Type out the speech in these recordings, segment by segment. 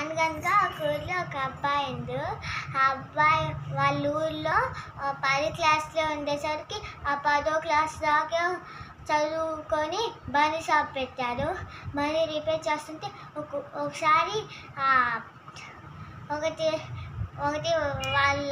అనగనగా ఒక ఊర్లో ఒక అబ్బాయి ఉండు ఆ అబ్బాయి వాళ్ళ ఊర్లో ఆ, పది క్లాస్లో ఉండేసరికి ఆ పదో క్లాస్ దాకా చదువుకొని బండి షాప్ పెట్టారు బండి రిపేర్ చేస్తుంటే ఒక ఒకసారి ఆ, ఒకటి ఒకటి వాళ్ళ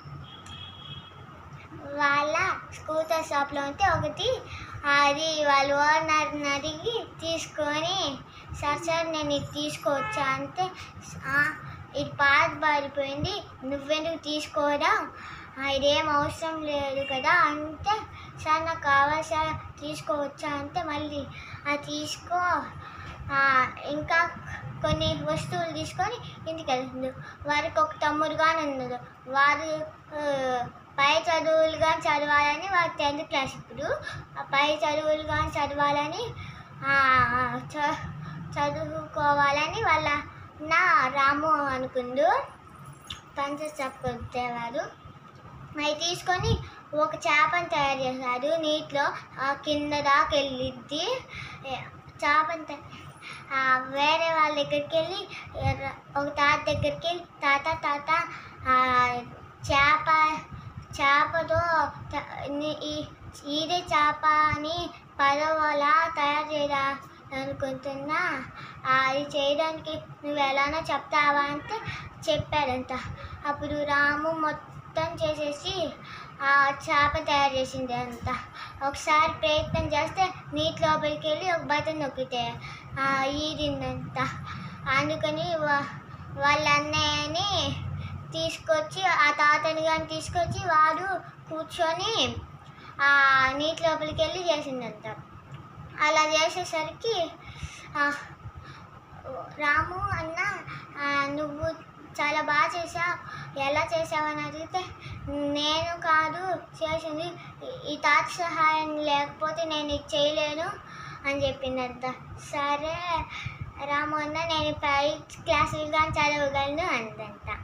వాళ్ళ స్కూటర్ షాప్లో ఉంటే ఒకటి అది వాళ్ళ ఓనర్ని అడిగి తీసుకొని సార్ సార్ నేను ఇది తీసుకోవచ్చా అంటే "ఆ, ఇది పాత పారిపోయింది నువ్వెందుకు తీసుకోరా "ఆ, ఇదేం అవసరం లేదు కదా అంటే సార్ నాకు కావాలి సార్ తీసుకోవచ్చా అంటే మళ్ళీ అది తీసుకో ఆ, ఇంకా కొన్ని వస్తువులు తీసుకొని ఇంటికి వెళ్తుంది వారికి ఒక తమ్ముడు కానీ ఉన్నాడు వారు ఆ, పై చదువులు కానీ చదవాలని వారు టెన్త్ క్లాస్ ఇప్పుడు ఆ పై చదువులు కానీ చదవాలని ఆ, చ- చదువుకోవాలని వాళ్ళ నా రాము అనుకుండు పంచ చెప్పేవారు అవి తీసుకొని ఒక చేపను తయారు చేశారు నీటిలో ఆ కింద దాకా వెళ్ళిద్ది ఏ, చేపను త- ఆ, వేరే వాళ్ళ దగ్గరికి వెళ్ళి ఎర్ర- ఒక తాత దగ్గరికి వెళ్ళి తాత తాత ఆ, చేప చేపతో త- ని- ఈ- ఇదే చేప అని పడవలా తయారు చేయరా అనుకుంటున్నా ఆ, అది చేయడానికి నువ్వు ఎలానో చెప్తావా అంటే చెప్పాడంట అప్పుడు రాము మొత్తం చేసేసి ఆ చేప తయారు చేసింది అంత ఒకసారి ప్రయత్నం చేస్తే నీటి లోపలికి వెళ్ళి ఒక బటన్ నొక్కితే ఆ, ఈరిందంట అందుకని వా- వాళ్ళ అన్నయ్యని తీసుకొచ్చి ఆ తాతని కానీ తీసుకొచ్చి వాడు కూర్చొని ఆ నీటి లోపలికి వెళ్ళి చేసిందంట అలా చేసేసరికి ఆ, రాము అన్న ఆ, నువ్వు చాలా బాగా చేసావు ఎలా చేసావని అడిగితే నేను కాదు చేసింది ఈ- ఈ తాత సహాయం లేకపోతే నేను ఇది చేయలేను అని చెప్పిందంట సరే రాము అన్న నేను పై క్లాసులు కానీ చదవగలను అందంట